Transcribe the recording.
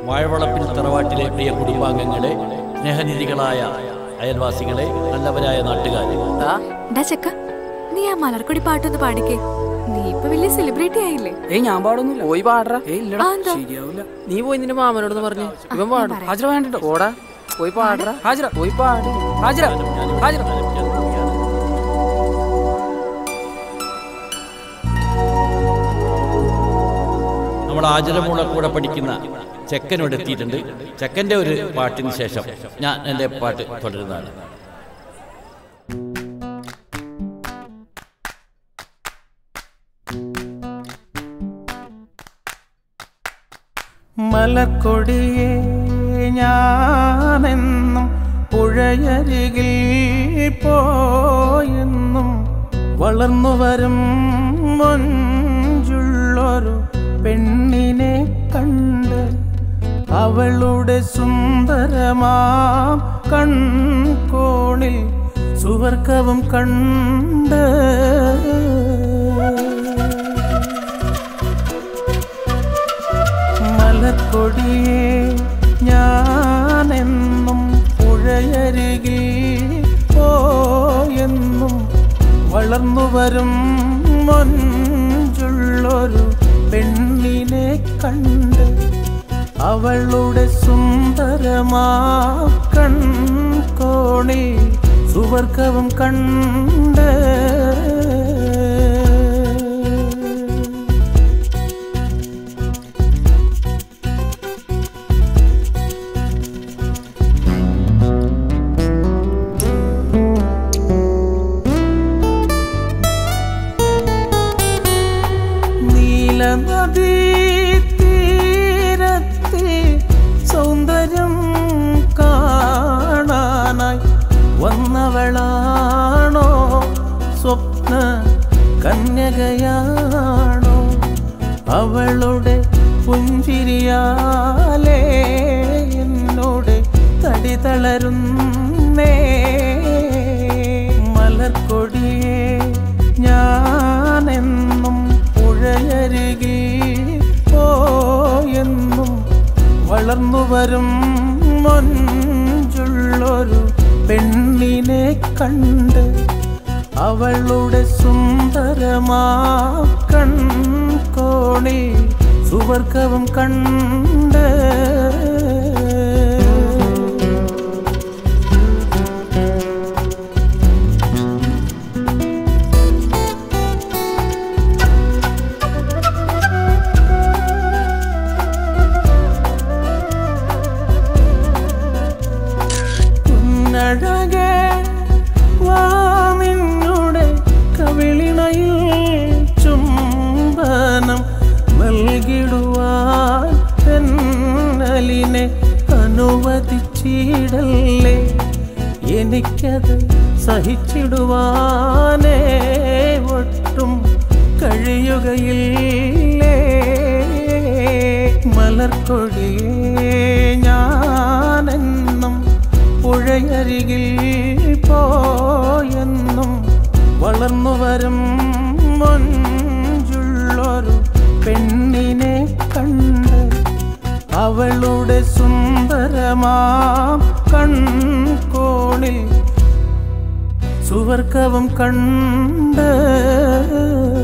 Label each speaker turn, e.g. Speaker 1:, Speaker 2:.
Speaker 1: വാഴവളപ്പിൽ തറവാട്ടിലെ പ്രിയ കുടുംബാംഗങ്ങളെ സ്നേഹനിധികളായ അയൽവാസികളെ നല്ലവരായ നാട്ടുകാരെ
Speaker 2: ഡാ ചക്ക നീ ആ മലർക്കൊടി പാട്ടൊന്ന് പാടിക്കേ നീ ഇപ്പൊ വലിയ സെലിബ്രിറ്റി ആയില്ലേ
Speaker 3: ഏയ് ഞാൻ പാടൊന്നുമില്ല
Speaker 4: പോയി പാടറ
Speaker 3: ഏയ് ഇല്ലടാ
Speaker 2: ആ, എന്താ?
Speaker 3: ശരിയാവില്ല
Speaker 4: നീ പോയി നിന്റെ മാമനോട് പറഞ്ഞു ഇവൻ പാടും
Speaker 2: പറയാം.
Speaker 3: ഹാജര വേണ്ടോ
Speaker 4: പോടാ പോയി പാടറ
Speaker 3: ഹാജര
Speaker 4: പോയി പാട്
Speaker 3: ഹാജര ഹാജര
Speaker 1: നമ്മൾ ആചരമൂള കൂടെ പഠിക്കുന്ന ചെക്കനോട് എത്തിയിട്ടുണ്ട് ചെക്കൻ്റെ ഒരു പാട്ടിന് ശേഷം ഞാൻ എൻ്റെ പാട്ട് തുടരുന്നതാണ്
Speaker 5: മലക്കൊടിയെ ഞാനെന്നും പുഴയരികിൽ പോയെന്നും വളർന്നു വരും മൊഞ്ചുള്ളൊരു പെണ്ണിനെ കണ്ട് അവളുടെ സുന്ദരമാം കൺകോണിൽ സുവർഗവും കണ്ട് മലക്കൊടിയെ ഞാനെന്നും പുഴയരികിൽ പോയെന്നും വളർന്നു വരും മൊഞ്ചുള്ളൊരു പെണ്ണിനെ കണ്ട് അവളുടെ സുന്ദരമാ കൺകോണിൽ സുവർഗവും കണ്ട് നീലനദീ തീരത്തിൽ സൗന്ദര്യം കാണാനായി വന്നവളാണോ സ്വപ്ന കന്യകയാണോ അവളുടെ പുഞ്ചിരിയാലേ എന്നോട് തടി തളരുന്നേ മലർക്കൊടിയെ ഞാനെന്നും പുഴയരികിൽ പോയെന്നും വളർന്നു വരും മൊഞ്ചുള്ളൊരു പെണ്ണിനെ കണ്ട് അവളുടെ സുന്ദരമാ കൺകോണിൽ സുവർഗവും കണ്ട് ഉന്നഴകെ വാ നിന്നുടെ കവിളിണയിൽ ചുംബനം നൽകിടുവാൻ തെന്നലിനെ അനുവദിച്ചിടല്ലേ എനിക്കത് സഹിച്ചിടുവാനേ ഒട്ടും കഴിയുകയില്ലേ മലർക്കൊടിയേ ഞാനെന്നും പുഴയരികിൽ പോയെന്നും വളർന്നു വരും മൊഞ്ചുള്ളൊരു പെണ്ണിനെ കണ്ട് അവളുടെ സുന്ദരമാം കൺകോണിൽ സുവർഗവും കണ്ട്